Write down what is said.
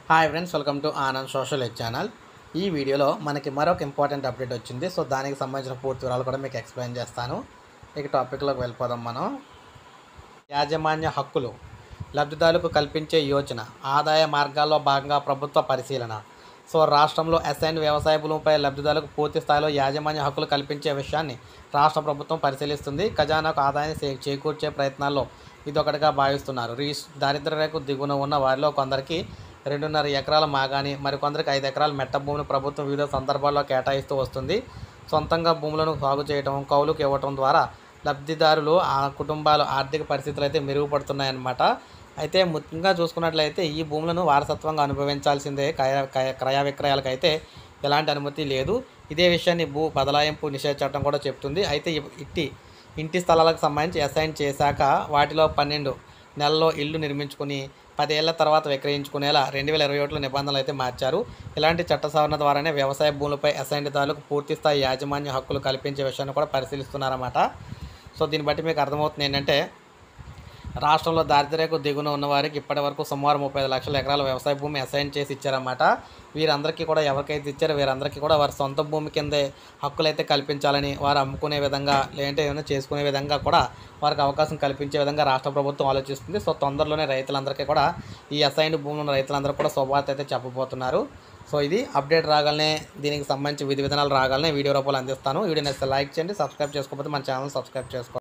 hi friends welcome to Anand social ed channel ఈ వీడియోలో మనకి మరొక ఇంపార్టెంట్ అప్డేట్ వచ్చింది సో దానికి సంబంధించిన పూర్తి వివరాలు కూడా మీకు ఎక్స్ప్లెయిన్ చేస్తాను ఇక టాపిక్లోకి వెళ్ళిపోదాం మనం యాజమాన్య హక్కులు లబ్ధిదారులకు కల్పించే యోచన ఆదాయ మార్గాల్లో భాగంగా ప్రభుత్వ పరిశీలన సో రాష్ట్రంలో అసైన్ వ్యవసాయ భూమిపై లబ్ధిదారులకు పూర్తి స్థాయిలో యాజమాన్య హక్కులు కల్పించే విషయాన్ని రాష్ట్ర ప్రభుత్వం పరిశీలిస్తుంది ఖజానాకు ఆదాయాన్ని చే- చేకూర్చే ప్రయత్నాల్లో ఇదొకటిగా భావిస్తున్నారు రీస్ దారిద్ర్య రేఖకు దిగువన ఉన్న వారిలో కొందరికి రెండున్నర ఎకరాల మాగాని మరికొందరికి ఐదు ఎకరాల మెట్ట భూమిని ప్రభుత్వం వివిధ సందర్భాల్లో కేటాయిస్తూ వస్తుంది సొంతంగా భూములను సాగు చేయటం కౌలుకు ఇవ్వటం ద్వారా లబ్ధిదారులు ఆ కుటుంబాల ఆర్థిక పరిస్థితులు అయితే మెరుగుపడుతున్నాయన్నమాట అయితే ముఖ్యంగా చూసుకున్నట్లయితే ఈ భూములను వారసత్వంగా అనుభవించాల్సిందే క్రయ క్రయ క్రయ విక్రయాలకు అయితే ఎలాంటి అనుమతి లేదు ఇదే విషయాన్ని భూ బదలాయింపు నిషేధ చట్టం కూడా చెప్తుంది అయితే ఇ- ఇట్టి ఇంటి స్థలాలకు సంబంధించి అసైన్ చేశాక వాటిలో పన్నెండు నెలల్లో ఇల్లు నిర్మించుకుని పదేళ్ల తర్వాత విక్రయించుకునేలా రెండు వేల ఇరవై ఒకటిలో నిబంధనలు అయితే మార్చారు ఇలాంటి చట్ట సవరణ ద్వారానే వ్యవసాయ భూములపై అసైన్దారులకు పూర్తి స్థాయి యాజమాన్య హక్కులు కల్పించే విషయాన్ని కూడా పరిశీలిస్తున్నారన్నమాట సో దీన్ని బట్టి మీకు అర్థమవుతుంది ఏంటంటే రాష్ట్రంలో దారిద్ర్యకు దిగున ఉన్న వారికి ఇప్పటి వరకు సుమారు ముప్పై ఐదు లక్షల ఎకరాల వ్యవసాయ భూమి అసైన్ చేసి ఇచ్చారన్నమాట వీరందరికీ కూడా ఎవరికైతే ఇచ్చారో వీరందరికీ కూడా వారి సొంత భూమి కిందే హక్కులు అయితే కల్పించాలని వారు అమ్ముకునే విధంగా లేదంటే ఏమైనా చేసుకునే విధంగా కూడా వారికి అవకాశం కల్పించే విధంగా రాష్ట్ర ప్రభుత్వం ఆలోచిస్తుంది సో తొందరలోనే రైతులందరికీ కూడా ఈ అసైన్డ్ భూములు ఉన్న రైతులందరూ కూడా శుభవార్త అయితే చెప్పబోతున్నారు సో ఇది అప్డేట్ రాగానే దీనికి సంబంధించి విధి విధానాలు రాగానే వీడియో రూపంలో అందిస్తాను వీడియో నచ్చితే లైక్ చేయండి సబ్స్క్రైబ్ చేసుకోకపోతే మన ఛానల్ సబ్స్క్రైబ్ చేసుకోండి